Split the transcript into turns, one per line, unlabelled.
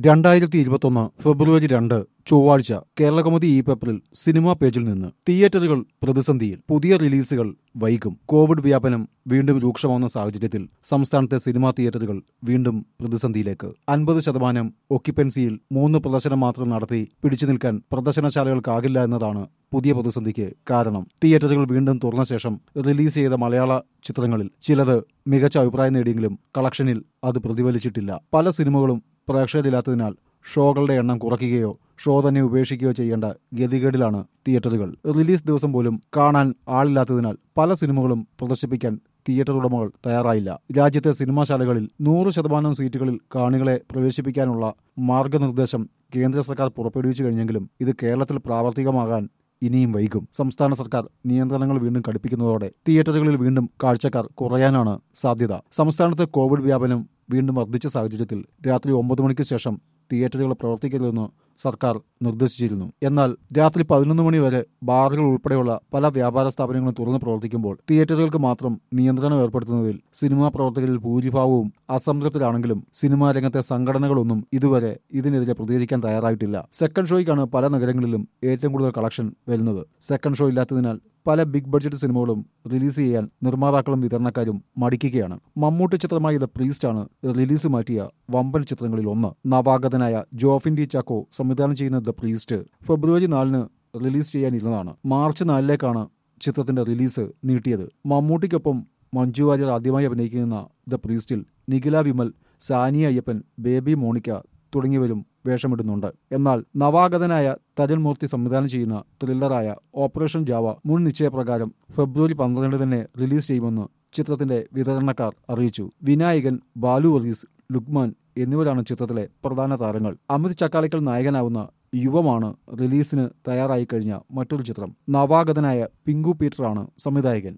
രണ്ടായിരത്തി ഇരുപത്തൊന്ന് ഫെബ്രുവരി രണ്ട് ചൊവ്വാഴ്ച കേരളകൗമുദി ഈ പേപ്പറിൽ സിനിമാ പേജിൽ നിന്ന് തിയേറ്ററുകൾ പ്രതിസന്ധിയിൽ പുതിയ റിലീസുകൾ വൈകും കോവിഡ് വ്യാപനം വീണ്ടും രൂക്ഷമാവുന്ന സാഹചര്യത്തിൽ സംസ്ഥാനത്തെ സിനിമാ തിയേറ്ററുകൾ വീണ്ടും പ്രതിസന്ധിയിലേക്ക് അൻപത് ശതമാനം ഒക്യുപ്പൻസിയിൽ മൂന്ന് പ്രദർശനം മാത്രം നടത്തി പിടിച്ചു നിൽക്കാൻ പ്രദർശനശാലകൾക്കാകില്ല എന്നതാണ് പുതിയ പ്രതിസന്ധിക്ക് കാരണം തിയേറ്ററുകൾ വീണ്ടും തുറന്ന ശേഷം റിലീസ് ചെയ്ത മലയാള ചിത്രങ്ങളിൽ ചിലത് മികച്ച അഭിപ്രായം നേടിയെങ്കിലും കളക്ഷനിൽ അത് പ്രതിഫലിച്ചിട്ടില്ല പല സിനിമകളും പ്രേക്ഷകരില്ലാത്തതിനാൽ ഷോകളുടെ എണ്ണം കുറയ്ക്കുകയോ ഷോ തന്നെ ഉപേക്ഷിക്കുകയോ ചെയ്യേണ്ട ഗതികേടിലാണ് തിയേറ്ററുകൾ റിലീസ് ദിവസം പോലും കാണാൻ ആളില്ലാത്തതിനാൽ പല സിനിമകളും പ്രദർശിപ്പിക്കാൻ തിയേറ്റർ ഉടമകൾ തയ്യാറായില്ല രാജ്യത്തെ സിനിമാശാലകളിൽ നൂറ് ശതമാനം സീറ്റുകളിൽ കാണികളെ പ്രവേശിപ്പിക്കാനുള്ള മാർഗനിർദ്ദേശം കേന്ദ്ര സർക്കാർ പുറപ്പെടുവിച്ചു കഴിഞ്ഞെങ്കിലും ഇത് കേരളത്തിൽ പ്രാവർത്തികമാകാൻ ഇനിയും വൈകും സംസ്ഥാന സർക്കാർ നിയന്ത്രണങ്ങൾ വീണ്ടും കടുപ്പിക്കുന്നതോടെ തിയേറ്ററുകളിൽ വീണ്ടും കാഴ്ചക്കാർ കുറയാനാണ് സാധ്യത സംസ്ഥാനത്ത് കോവിഡ് വ്യാപനം വീണ്ടും വർദ്ധിച്ച സാഹചര്യത്തിൽ രാത്രി ഒമ്പത് മണിക്ക് ശേഷം തിയേറ്ററുകൾ പ്രവർത്തിക്കരുതെന്ന് സർക്കാർ നിർദ്ദേശിച്ചിരുന്നു എന്നാൽ രാത്രി പതിനൊന്ന് മണി വരെ ബാറുകൾ ഉൾപ്പെടെയുള്ള പല വ്യാപാര സ്ഥാപനങ്ങളും തുറന്ന് പ്രവർത്തിക്കുമ്പോൾ തിയേറ്ററുകൾക്ക് മാത്രം നിയന്ത്രണം ഏർപ്പെടുത്തുന്നതിൽ സിനിമാ പ്രവർത്തകരിൽ ഭൂരിഭാഗവും അസംതൃപ്തരാണെങ്കിലും സിനിമാ രംഗത്തെ സംഘടനകളൊന്നും ഇതുവരെ ഇതിനെതിരെ പ്രതികരിക്കാൻ തയ്യാറായിട്ടില്ല സെക്കൻഡ് ഷോയ്ക്കാണ് പല നഗരങ്ങളിലും ഏറ്റവും കൂടുതൽ കളക്ഷൻ വരുന്നത് സെക്കൻഡ് ഷോ ഇല്ലാത്തതിനാൽ പല ബിഗ് ബഡ്ജറ്റ് സിനിമകളും റിലീസ് ചെയ്യാൻ നിർമ്മാതാക്കളും വിതരണക്കാരും മടിക്കുകയാണ് മമ്മൂട്ടി ചിത്രമായ ദ പ്രീസ്റ്റ് ആണ് റിലീസ് മാറ്റിയ വമ്പൻ ചിത്രങ്ങളിൽ ഒന്ന് നവാഗതനായ ജോഫിൻ ഡി ചാക്കോ സംവിധാനം ചെയ്യുന്ന ദ പ്രീസ്റ്റ് ഫെബ്രുവരി നാലിന് റിലീസ് ചെയ്യാനിരുന്നതാണ് മാർച്ച് നാലിലേക്കാണ് ചിത്രത്തിന്റെ റിലീസ് നീട്ടിയത് മമ്മൂട്ടിക്കൊപ്പം മഞ്ജു വാര്യർ ആദ്യമായി അഭിനയിക്കുന്ന ദ പ്രീസ്റ്റിൽ നിഖില വിമൽ സാനിയ അയ്യപ്പൻ ബേബി മോണിക്ക തുടങ്ങിയവരും വേഷമിടുന്നുണ്ട് എന്നാൽ നവാഗതനായ തരൺ മൂർത്തി സംവിധാനം ചെയ്യുന്ന ത്രില്ലറായ ഓപ്പറേഷൻ ജാവ മുൻ നിശ്ചയപ്രകാരം ഫെബ്രുവരി പന്ത്രണ്ട് തന്നെ റിലീസ് ചെയ്യുമെന്ന് ചിത്രത്തിന്റെ വിതരണക്കാർ അറിയിച്ചു വിനായകൻ ബാലു വർഗീസ് ലുക്മാൻ എന്നിവരാണ് ചിത്രത്തിലെ പ്രധാന താരങ്ങൾ അമിത് ചക്കാളിക്കൽ നായകനാവുന്ന യുവമാണ് റിലീസിന് തയ്യാറായി കഴിഞ്ഞ മറ്റൊരു ചിത്രം നവാഗതനായ പിങ്കു പീറ്ററാണ് സംവിധായകൻ